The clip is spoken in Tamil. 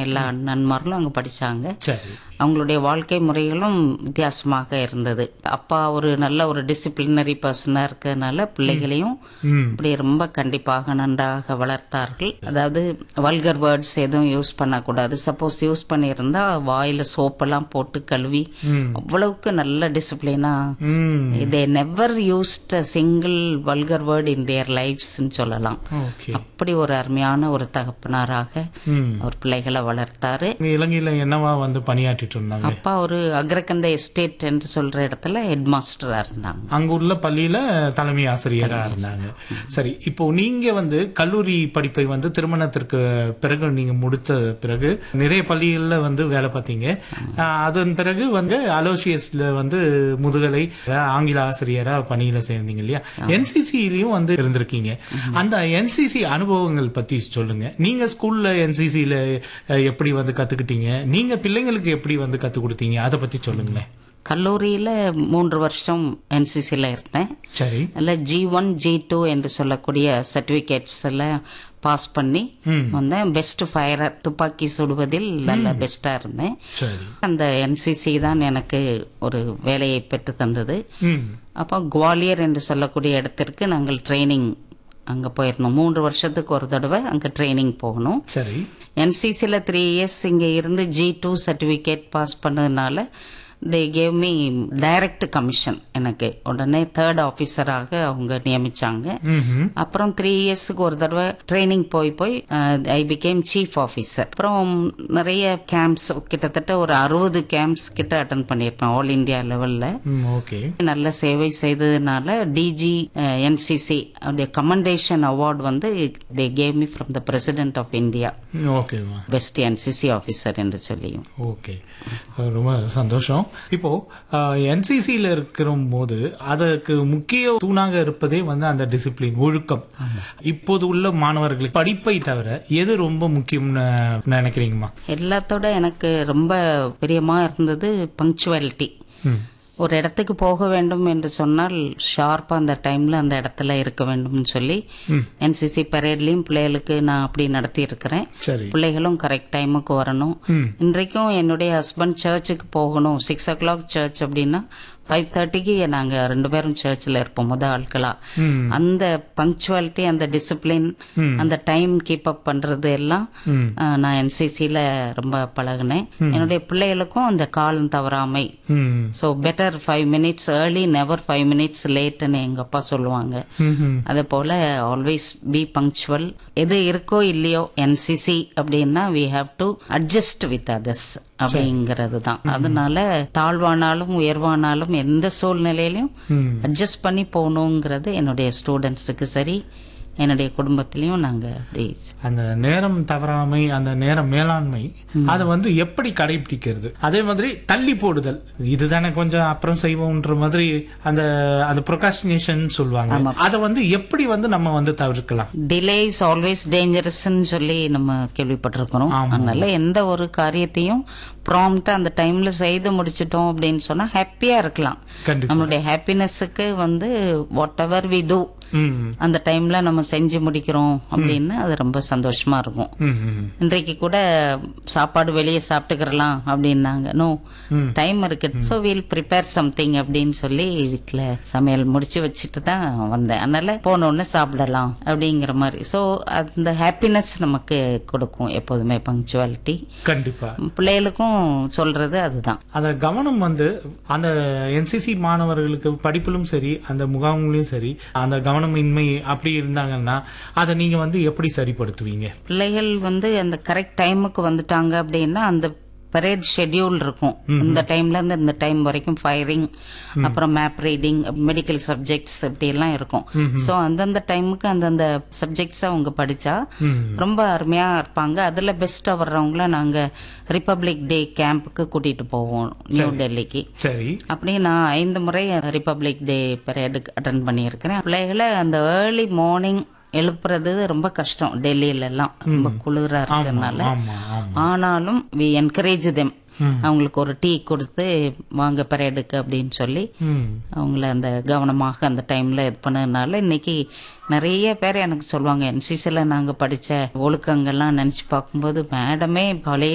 எல்லா அண்ணன்மார்களும் அங்கே படிச்சாங்க சரி அவங்களுடைய வாழ்க்கை முறைகளும் வித்தியாசமாக இருந்தது அப்பா ஒரு நல்ல ஒரு டிசிப்ளினரி பர்சனாக இருக்கிறதுனால பிள்ளைகளையும் ம் இப்படி ரொம்ப கண்டிப்பாக நன்றாக வளர்த்தார்கள் அதாவது வல்கர் வேர்ட்ஸ் எதுவும் யூஸ் பண்ணக்கூடாது சப்போஸ் யூஸ் பண்ணியிருந்தா வாயில சோப்பெல்லாம் போட்டு கழுவி ம். அவ்வளவுக்கு நல்ல டிசிப்ளினா ம் they never used single vulgar word in their லைஃப்ஸ்ன்னு சொல்லலாம் ஓகே அப்படி ஒரு அருமையான ஒரு தகப்பனாராக ம் அவர் பிள்ளைகளை வளர்த்தாரு நீங்க இலங்கையில என்னவா வந்து பணியாற்றிட்டு இருந்தாங்க அப்பா ஒரு அக்ரகந்த எஸ்டேட் என்று சொல்ற இடத்துல ஹெட் மாஸ்டரா இருந்தாங்க அங்க உள்ள பள்ளியில தலைமை ஆசிரியரா இருந்தாங்க சரி இப்போ நீங்க வந்து கல்லூரி படிப்பை வந்து திருமணத்திற்கு பிறகு நீங்க முடித்த பிறகு நிறைய பள்ளிகள்ல வந்து வேலை பார்த்தீங்க ஆஹ் அதன் பிறகு வந்து அலோசியஸ்ல வந்து முதுகலை ஆங்கில ஆசிரியரா பணியில சேர்ந்தீங்க இல்லையா என்சிசிலையும் வந்து இருந்திருக்கீங்க அந்த என்சிசி அனுபவங்கள் பத்தி சொல்லுங்க நீங்க ஸ்கூல்ல என்சிசில எப்படி வந்து கத்துக்கிட்டீங்க நீங்க பிள்ளைங்களுக்கு எப்படி வந்து கத்து கொடுத்தீங்க அதை பத்தி சொல்லுங்களேன் கல்லூரியில மூன்று வருஷம் என்சிசில இருந்தேன் சரி அதில் ஜி ஒன் ஜி டூ என்று சொல்லக்கூடிய சர்டிஃபிகேட்ஸ் எல்லாம் பாஸ் பண்ணி ம். வந்தேன் பெஸ்ட் ஃபயரர் துப்பாக்கி சுடுவதில் நல்ல பெஸ்டா இருந்தேன் சரி அந்த என்சிசி தான் எனக்கு ஒரு வேலையை பெற்று தந்தது ம் அப்போ குவாலியர் என்று சொல்லக்கூடிய இடத்திற்கு நாங்கள் ட்ரைனிங் அங்க போயிருந்தோம் மூன்று வருஷத்துக்கு ஒரு தடவை அங்க ட்ரைனிங் போகணும் சரி என்சிசியில் த்ரீ இயர்ஸ் இங்கே இருந்து ஜி டூ சர்டிஃபிகேட் பாஸ் பண்ணதுனால they gave me direct commission எனக்கு உடனே தேர்ட் ஆஃபீஸராக அவங்க நியமிச்சாங்க ம்ஹும். அப்புறம் த்ரீ இயர்ஸ்க்கு ஒரு தடவை ட்ரைனிங் போய் போய் ஐ பிகேம் சீஃப் ஆஃபீஸர் அப்புறம் நிறைய கேம்ப்ஸ் கிட்டத்தட்ட ஒரு அறுபது கேம்ப்ஸ் கிட்ட அட்டன் பண்ணியிருப்பேன் ஆல் இந்தியா லெவல்ல ம், ஓகே நல்ல சேவை செய்ததுனால டிஜி என்சிசி அவருடைய கமெண்டேஷன் அவார்டு வந்து they gave me from the president of India ம், ஓகேம்மா பெஸ்ட் என்சிசி ஆஃபீஸர் என்று சொல்லியும் ஓகே அஹ் ரொம்ப சந்தோஷம் இப்போ என்சிசியில் இருக்கிற போது அதற்கு முக்கிய தூணாக இருப்பதே வந்து அந்த டிசிப்ளின் ஒழுக்கம் இப்போது உள்ள மாணவர்களுக்கு படிப்பை தவிர எது ரொம்ப முக்கியம்னு நினைக்கிறீங்கம்மா எல்லாத்தோட எனக்கு ரொம்ப பிரியமா இருந்தது பங்க்சுவாலிட்டி ம் ஒரு இடத்துக்கு போக வேண்டும் என்று சொன்னால் ஷார்ப்பா அந்த டைம்ல அந்த இடத்துல இருக்க வேண்டும்னு சொல்லி என்சிசி பரேட்லயும் பிள்ளைகளுக்கு நான் அப்படி நடத்தி இருக்கிறேன் சரி பிள்ளைகளும் கரெக்ட் டைமுக்கு வரணும் ம் இன்றைக்கும் என்னுடைய ஹஸ்பண்ட் சர்ச்சுக்கு போகணும் சிக்ஸ் ஓ கிளாக் சர்ச் அப்படின்னா ஃபைவ் தேர்ட்டிக்கு நாங்க ரெண்டு பேரும் சர்ச்சில் இருப்போம் முத ஆட்களா ம் அந்த பங்க்சுவாலிட்டி அந்த டிசிப்ளின் ம். அந்த டைம் கீப் அப் பண்றது எல்லாம் ம் ஆஹ், நான் என்சிசியில் ரொம்ப பழகினேன் என்னுடைய பிள்ளைகளுக்கும் அந்த காலம் தவறாமை ம் so better five minutes early never five minutes லேட்டுன்னு எங்க அப்பா சொல்லுவாங்க ம்ஹும். அதே போல ஆல்வேஸ் பி பங்க்சுவல் எது இருக்கோ இல்லையோ என்சிசி அப்படின்னா we have to adjust with others அப்படிங்கிறது தான் அதனால தாழ்வானாலும் உயர்வானாலும் எந்த சூழ்நிலையிலும் ம் அட்ஜஸ்ட் பண்ணி போகணுங்கிறது என்னுடைய ஸ்டூடெண்ட்ஸுக்கு சரி என்னுடைய குடும்பத்திலையும் நாங்க அப்படி அந்த நேரம் தவறாமை அந்த நேரம் மேலாண்மை அதை வந்து எப்படி கடைபிடிக்கிறது அதே மாதிரி தள்ளி போடுதல் இதுதானே கொஞ்சம் அப்புறம் செய்வோம்ன்ற மாதிரி அந்த அந்த ப்ரொகாஸ்டினேஷன் சொல்லுவாங்க அதை வந்து எப்படி வந்து நம்ம வந்து தவிர்க்கலாம் டிலே இஸ் ஆல்வேஸ் டேஞ்சரஸ்ன்னு சொல்லி நம்ம கேள்விப்பட்டிருக்கிறோம் ஆமா. அதனால எந்த ஒரு காரியத்தையும் ப்ராம்ப்டா அந்த டைம்ல செய்து முடிச்சிட்டோம் அப்படின்னு சொன்னா ஹாப்பியா இருக்கலாம் கண்டிப்பா நம்மளுடைய ஹாப்பினஸுக்கு வந்து வாட் எவர் வி டூ ம் அந்த டைம்ல நம்ம செஞ்சு முடிக்கிறோம் அப்படின்னு அது ரொம்ப சந்தோஷமா இருக்கும் ம், ம். இன்றைக்கு கூட சாப்பாடு வெளியே சாப்பிட்டுக்கிறலாம் அப்படின்னாங்க நோ ம். டைம் இருக்கு ஸோ வீல் ப்ரிப்பேர் சம்திங் அப்படின்னு சொல்லி வீட்டில் சமையல் முடிச்சு வச்சுட்டு தான் வந்தேன் அதனால போன உடனே சாப்பிடலாம் அப்படிங்கிற மாதிரி ஸோ அந்த ஹாப்பினஸ் நமக்கு கொடுக்கும் எப்போதுமே பங்க்சுவாலிட்டி கண்டிப்பா பிள்ளைகளுக்கும் சொல்றது அதுதான் அந்த கவனம் வந்து அந்த என்சிசி மாணவர்களுக்கு படிப்பிலும் சரி அந்த முகாம்லையும் சரி அந்த கவனமின்மை அப்படி இருந்தாங்கன்னா அதை நீங்க வந்து எப்படி சரிப்படுத்துவீங்க பிள்ளைகள் வந்து அந்த கரெக்ட் டைமுக்கு வந்துட்டாங்க அப்படின்னா அந்த பரேட் ஷெட்யூல் இருக்கும் இந்த டைம்ல இருந்து இந்த டைம் வரைக்கும் ஃபயரிங் அப்புறம் மேப் ரீடிங் மெடிக்கல் சப்ஜெக்ட்ஸ் இப்படி எல்லாம் இருக்கும் ஸோ அந்தந்த டைமுக்கு அந்தந்த சப்ஜெக்ட்ஸ் அவங்க படிச்சா ம். ரொம்ப அருமையா இருப்பாங்க அதுல பெஸ்டா வர்றவங்கள நாங்க ரிப்பப்ளிக் டே கேம்புக்கு கூட்டிட்டு போவோம் நியூ டெல்லிக்கு சரி அப்படி நான் ஐந்து முறை ரிப்பப்ளிக் டே பரேடுக்கு அட்டன் பண்ணியிருக்கிறேன் பிள்ளைகளை அந்த ஏர்லி மார்னிங் எழுப்புறது ரொம்ப கஷ்டம் டெல்லியில எல்லாம் ரொம்ப குளிரா இருக்கிறதுனால ஆமா ஆமா ஆனாலும் வி என்கரேஜ் தெம் ம். அவங்களுக்கு ஒரு டீ கொடுத்து வாங்க பரேடுக்கு அப்படின்னு சொல்லி ம் அவங்கள அந்த கவனமாக அந்த டைம்ல இது பண்ணதுனால இன்னைக்கு நிறைய பேர் எனக்கு சொல்லுவாங்க என்சிசில நாங்க படிச்ச ஒழுக்கங்கள்லாம் நினைச்சு பார்க்கும்போது மேடமே பழைய